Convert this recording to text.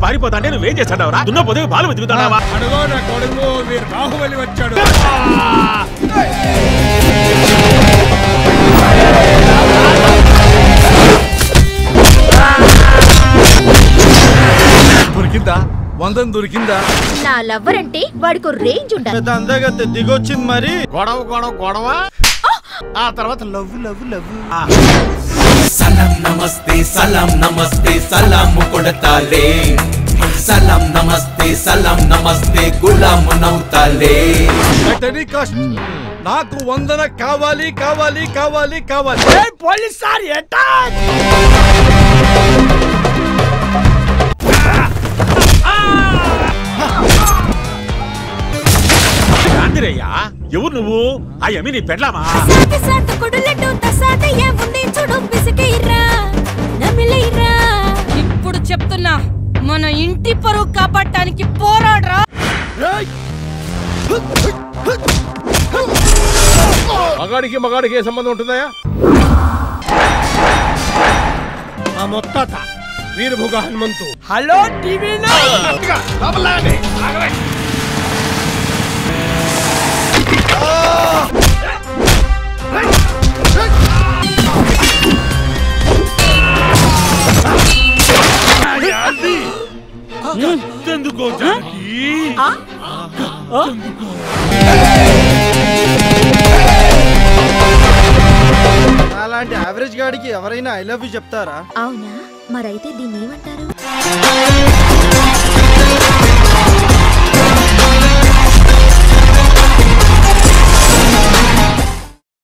పారిపోతాంటే నువ్వేం చేస్తాడవరా దున్న పొదవి పాలు వెతుకుతాడావా అడుగో నా కొడుకు వీరు బాహుబలి వచ్చాడు దొరికిందా వందం దొరికిందా నా లవ్వర్ అంటే వాడికి రేంజ్ ఉండాలి పెద్ద అందగత్తే దిగొచ్చింది మరి గొడవ గొడవ గొడవ ఆ తర్వాత లవ్ లవ్ లవ్ సలాం నమస్తే సలాం నమస్తే సలాం కొడతాలే సలాం నమస్తే సలాం నమస్తే గులాం నవ్వుతాలే At any cost, నాకు వందన కావాలి కావాలి కావాలి కావాలి పోలీస్ సార్ ఎట్టా గాంధీరయ్యా ఎవరు నువ్వు ఆ యమి నీ పెళ్ళామా సాటి సాటు కుడులెట్టు తసాట ఏముంది చూడు పిసికిరా నమిలిరా ఇప్పుడు చెప్తున్నా మన ఇంటి పరువు కాపాడటానికి పోరాడరా మగాడికి మగాడికి ఏ సంబంధం ఉంటుందా ఆ మొత్తాత వీరభుగ హనుమంతు హలో టీవీ ఎందుకో జానకి అలాంటి యావరేజ్ గాడికి ఎవరైనా ఐ లవ్ యూ చెప్తారా అవునా మరైతే దీన్ని ఏమంటారు